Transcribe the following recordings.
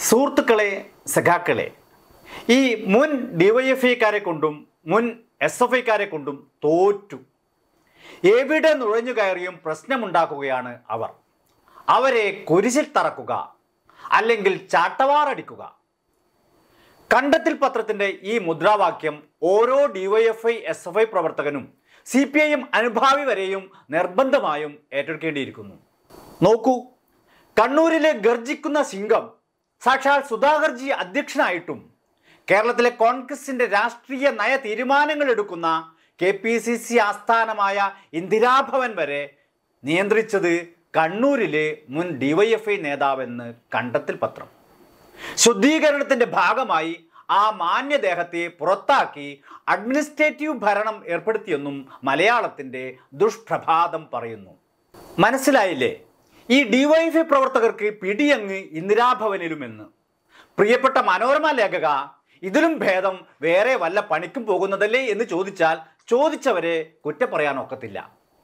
സുഹൃത്തുക്കളെ സഖാക്കളെ ഈ മുൻ ഡിവൈഎഫ്ഐക്കാരെ കൊണ്ടും മുൻ എസ് എഫ് ഐക്കാരെ കൊണ്ടും തോറ്റു എവിടെ നുഴഞ്ഞു കയറിയും പ്രശ്നമുണ്ടാക്കുകയാണ് അവർ അവരെ കുരിശിൽ തറക്കുക അല്ലെങ്കിൽ ചാട്ടവാറടിക്കുക കണ്ടത്തിൽ പത്രത്തിന്റെ ഈ മുദ്രാവാക്യം ഓരോ ഡിവൈഎഫ്ഐ എസ് എഫ് ഐ പ്രവർത്തകനും സി പി ഐ എം അനുഭാവി വരെയും നിർബന്ധമായും ഏറ്റെടുക്കേണ്ടിയിരിക്കുന്നു നോക്കൂ കണ്ണൂരിലെ ഗർജിക്കുന്ന സിംഗം സാക്ഷാൽ സുധാകർജി അധ്യക്ഷനായിട്ടും കേരളത്തിലെ കോൺഗ്രസിന്റെ രാഷ്ട്രീയ നയ തീരുമാനങ്ങൾ എടുക്കുന്ന കെ പി സി സി ആസ്ഥാനമായ ഇന്ദിരാഭവൻ വരെ നിയന്ത്രിച്ചത് കണ്ണൂരിലെ മുൻ ഡിവൈഎഫ്ഐ നേതാവെന്ന് കണ്ടെത്തൽ പത്രം ശുദ്ധീകരണത്തിന്റെ ഭാഗമായി ആ മാന്യദേഹത്തെ പുറത്താക്കി അഡ്മിനിസ്ട്രേറ്റീവ് ഭരണം ഏർപ്പെടുത്തിയെന്നും മലയാളത്തിന്റെ ദുഷ്പ്രഭാതം പറയുന്നു മനസ്സിലായില്ലേ ഈ ഡിവൈഎഫ്ഐ പ്രവർത്തകർക്ക് പിടിയങ്ങ് ഇന്ദിരാഭവനിലുമെന്ന് പ്രിയപ്പെട്ട മനോരമ ലേഖക ഇതിലും ഭേദം വേറെ വല്ല പണിക്കും പോകുന്നതല്ലേ എന്ന് ചോദിച്ചാൽ ചോദിച്ചവരെ കുറ്റം പറയാൻ ഒക്കത്തില്ല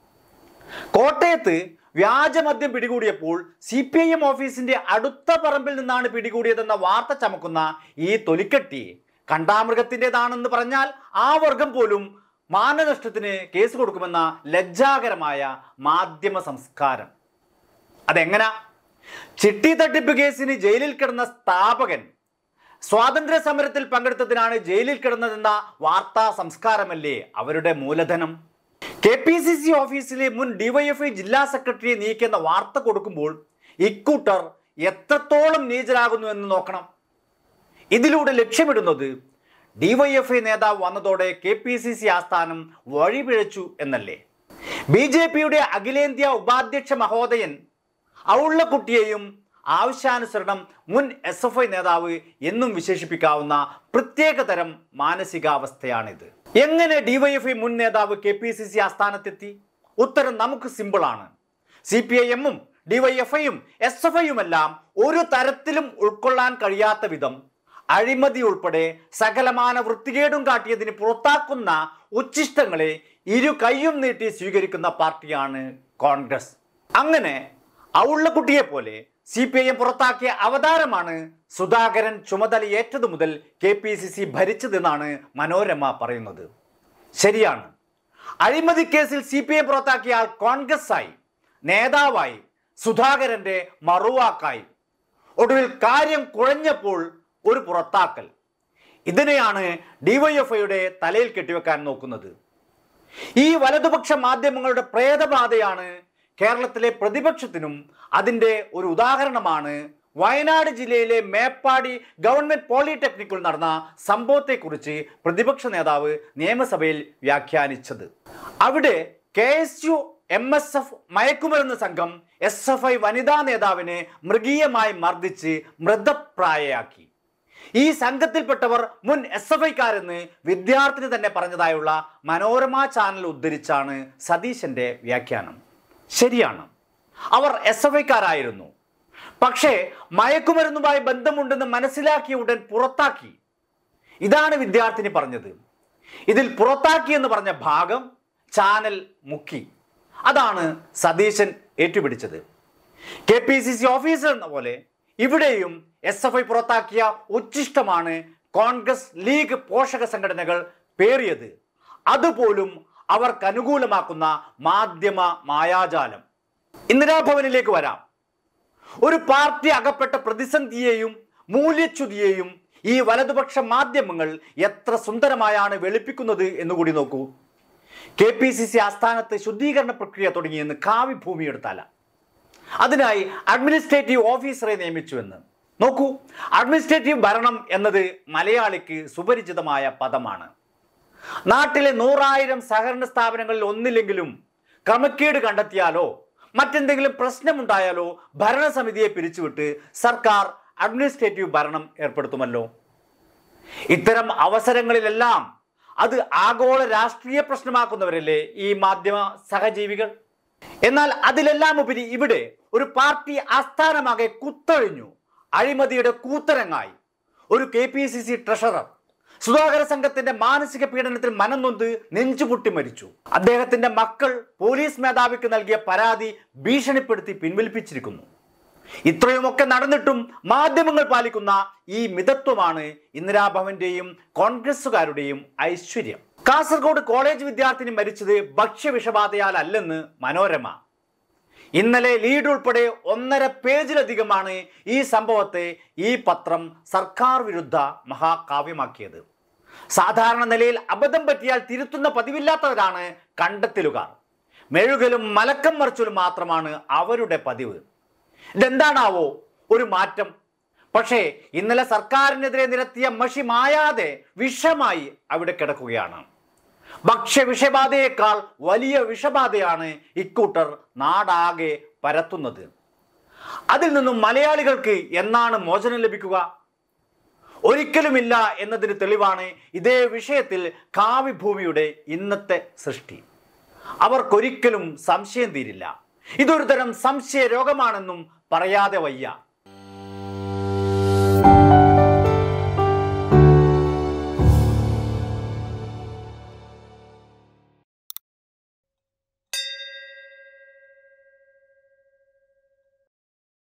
കോട്ടയത്ത് വ്യാജമദ്യം പിടികൂടിയപ്പോൾ സി പി ഐ എം ഓഫീസിന്റെ അടുത്ത പറമ്പിൽ നിന്നാണ് പിടികൂടിയതെന്ന വാർത്ത ചമക്കുന്ന ഈ തൊലിക്കട്ടി കണ്ടാമൃഗത്തിൻ്റെതാണെന്ന് പറഞ്ഞാൽ ആ വർഗം പോലും മാനനഷ്ടത്തിന് കേസ് കൊടുക്കുമെന്ന ലജ്ജാകരമായ മാധ്യമ സംസ്കാരം അതെങ്ങനാ ചിട്ടി തട്ടിപ്പ് കേസിന് ജയിലിൽ കിടന്ന സ്ഥാപകൻ സ്വാതന്ത്ര്യ സമരത്തിൽ പങ്കെടുത്തതിനാണ് ജയിലിൽ കിടന്നതെന്ന വാർത്താ സംസ്കാരമല്ലേ അവരുടെ മൂലധനം കെ പി സി സി ഓഫീസിലെ മുൻ ഡിവൈഎഫ്ഐ ജില്ലാ സെക്രട്ടറിയെ നീക്കുന്ന വാർത്ത കൊടുക്കുമ്പോൾ ഇക്കൂട്ടർ എത്രത്തോളം നീചരാകുന്നു എന്ന് നോക്കണം ഇതിലൂടെ ലക്ഷ്യമിടുന്നത് ഡിവൈഎഫ്ഐ നേതാവ് വന്നതോടെ കെ പി സി സി ആസ്ഥാനം വഴിപിഴച്ചു എന്നല്ലേ ബി ജെ പിയുടെ അഖിലേന്ത്യാ ഉപാധ്യക്ഷ മഹോദയൻ ഔള്ളക്കുട്ടിയെയും ആവശ്യാനുസരണം മുൻ എസ് എഫ് ഐ നേതാവ് എന്നും വിശേഷിപ്പിക്കാവുന്ന പ്രത്യേകതരം മാനസികാവസ്ഥയാണിത് എങ്ങനെ ഡിവൈഎഫ്ഐ മുൻ നേതാവ് കെ പി സി സി ആസ്ഥാനത്തെത്തി ഉത്തരം നമുക്ക് സിമ്പിളാണ് സി പി ഐ എമ്മും ഡിവൈഎഫ്ഐയും എസ് എഫ് ഐയുമെല്ലാം ഒരു തരത്തിലും ഉൾക്കൊള്ളാൻ കഴിയാത്ത വിധം അഴിമതി ഉൾപ്പെടെ സകലമാന വൃത്തികേടും കാട്ടിയതിന് പുറത്താക്കുന്ന ഉച്ഛിഷ്ടങ്ങളെ ഇരു കൈയും നീട്ടി സ്വീകരിക്കുന്ന പാർട്ടിയാണ് കോൺഗ്രസ് അങ്ങനെ ഔള്ളക്കുട്ടിയെ പോലെ സി പി ഐ എം പുറത്താക്കിയ അവതാരമാണ് സുധാകരൻ ചുമതലയേറ്റതു മുതൽ കെ പി സി സി ഭരിച്ചതെന്നാണ് മനോരമ പറയുന്നത് ശരിയാണ് അഴിമതി കേസിൽ സി പി ഐ പുറത്താക്കിയ ആൾ കോൺഗ്രസ് ആയി നേതാവായി സുധാകരന്റെ മറുവാക്കായി ഒടുവിൽ കാര്യം കുഴഞ്ഞപ്പോൾ ഒരു പുറത്താക്കൽ ഇതിനെയാണ് ഡിവൈഎഫ്ഐയുടെ തലയിൽ കെട്ടിവെക്കാൻ നോക്കുന്നത് ഈ വലതുപക്ഷ മാധ്യമങ്ങളുടെ പ്രേതബാധയാണ് കേരളത്തിലെ പ്രതിപക്ഷത്തിനും അതിൻ്റെ ഒരു ഉദാഹരണമാണ് വയനാട് ജില്ലയിലെ മേപ്പാടി ഗവൺമെന്റ് പോളിടെക്നിക്കിൽ നടന്ന സംഭവത്തെക്കുറിച്ച് പ്രതിപക്ഷ നേതാവ് നിയമസഭയിൽ വ്യാഖ്യാനിച്ചത് അവിടെ K S U M S F മയക്കുമരുന്ന് സംഘം എസ് എഫ് ഐ വനിതാ നേതാവിനെ മൃഗീയമായി മർദ്ദിച്ച് മൃതപ്രായയാക്കി ഈ സംഘത്തിൽപ്പെട്ടവർ മുൻ എസ് എഫ് ഐക്കാരെന്ന് വിദ്യാർത്ഥിനി തന്നെ പറഞ്ഞതായുള്ള മനോരമ ചാനൽ ഉദ്ധരിച്ചാണ് സതീശന്റെ വ്യാഖ്യാനം ശരിയാണ് അവർ എസ് എഫ് ഐക്കാരായിരുന്നു പക്ഷേ മയക്കുമരുന്നുമായി ബന്ധമുണ്ടെന്ന് മനസ്സിലാക്കിയ ഉടൻ പുറത്താക്കി ഇതാണ് വിദ്യാർത്ഥിനി പറഞ്ഞത് ഇതിൽ പുറത്താക്കി എന്ന് പറഞ്ഞ ഭാഗം ചാനൽ മുക്കി അതാണ് സതീശൻ ഏറ്റുപിടിച്ചത് K P C C officer എന്ന പോലെ ഇവിടെയും എസ് എഫ് ഐ പുറത്താക്കിയ ഉച്ഛിഷ്ടമാണ് കോൺഗ്രസ് ലീഗ് പോഷക സംഘടനകൾ പേറിയത് അതുപോലും അവർക്ക് അനുകൂലമാക്കുന്ന മാധ്യമ മായാജാലം ഇന്ദിരാഭവനിലേക്ക് വരാം ഒരു പാർട്ടി അകപ്പെട്ട പ്രതിസന്ധിയെയും മൂല്യച്യുതിയെയും ഈ വലതുപക്ഷ മാധ്യമങ്ങൾ എത്ര സുന്ദരമായാണ് വെളുപ്പിക്കുന്നത് എന്നുകൂടി നോക്കൂ കെ പി സി സി ആസ്ഥാനത്ത് ശുദ്ധീകരണ പ്രക്രിയ തുടങ്ങിയെന്ന് കാവി ഭൂമി എടുത്താല അതിനായി അഡ്മിനിസ്ട്രേറ്റീവ് ഓഫീസറെ നിയമിച്ചുവെന്ന് നോക്കൂ അഡ്മിനിസ്ട്രേറ്റീവ് ഭരണം എന്നത് മലയാളിക്ക് സുപരിചിതമായ പദമാണ് നാട്ടിലെ നൂറായിരം സഹകരണ സ്ഥാപനങ്ങളിൽ ഒന്നില്ലെങ്കിലും ക്രമക്കേട് കണ്ടെത്തിയാലോ മറ്റെന്തെങ്കിലും പ്രശ്നമുണ്ടായാലോ ഭരണസമിതിയെ പിരിച്ചുവിട്ട് സർക്കാർ അഡ്മിനിസ്ട്രേറ്റീവ് ഭരണം ഏർപ്പെടുത്തുമല്ലോ ഇത്തരം അവസരങ്ങളിലെല്ലാം അത് ആഗോള രാഷ്ട്രീയ പ്രശ്നമാക്കുന്നവരല്ലേ ഈ മാധ്യമ സഹജീവികൾ എന്നാൽ അതിലെല്ലാം ഉപരി ഇവിടെ ഒരു പാർട്ടി ആസ്ഥാനമാകെ കുത്തഴിഞ്ഞു അഴിമതിയുടെ കൂത്തരങ്ങായി ഒരു K P C C treasurer Sudhakara സംഘത്തിന്റെ മാനസിക പീഡനത്തിൽ മനംനൊന്ത് നെഞ്ചുപൊട്ടി മരിച്ചു അദ്ദേഹത്തിന്റെ മക്കൾ പോലീസ് മേധാവിക്ക് നൽകിയ പരാതി ഭീഷണിപ്പെടുത്തി പിൻവലിപ്പിച്ചിരിക്കുന്നു ഇത്രയുമൊക്കെ നടന്നിട്ടും മാധ്യമങ്ങൾ പാലിക്കുന്ന ഈ മിതത്വമാണ് ഇന്ദിരാഭവന്റെയും കോൺഗ്രസുകാരുടെയും ഐശ്വര്യം കാസർഗോഡ് കോളേജ് വിദ്യാർത്ഥിനി മരിച്ചത് ഭക്ഷ്യവിഷബാധയാലല്ലെന്ന് മനോരമ ഇന്നലെ ലീഡ് ഉൾപ്പെടെ ഒന്നര പേജിലധികമാണ് ഈ സംഭവത്തെ ഈ പത്രം സർക്കാർ വിരുദ്ധ മഹാകാവ്യമാക്കിയത് സാധാരണ നിലയിൽ അബദ്ധം പറ്റിയാൽ തിരുത്തുന്ന പതിവില്ലാത്തവരാണ് കണ്ടെത്തലുകാർ മെഴുകലും മലക്കം മറിച്ചലും മാത്രമാണ് അവരുടെ പതിവ് ഇതെന്താണാവോ ഒരു മാറ്റം പക്ഷേ ഇന്നലെ സർക്കാരിനെതിരെ നിരത്തിയ മഷി മായാതെ വിഷമായി അവിടെ കിടക്കുകയാണ് ഭക്ഷ്യവിഷബാധയേക്കാൾ വലിയ വിഷബാധയാണ് ഇക്കൂട്ടർ നാടാകെ പരത്തുന്നത് അതിൽ നിന്നും മലയാളികൾക്ക് എന്നാണ് മോചനം ലഭിക്കുക ഒരിക്കലുമില്ല എന്നതിന് തെളിവാണ് ഇതേ വിഷയത്തിൽ കാവ്യഭൂമിയുടെ ഇന്നത്തെ സൃഷ്ടി അവർക്കൊരിക്കലും സംശയം തീരില്ല ഇതൊരു തരം സംശയ രോഗമാണെന്നും പറയാതെ വയ്യ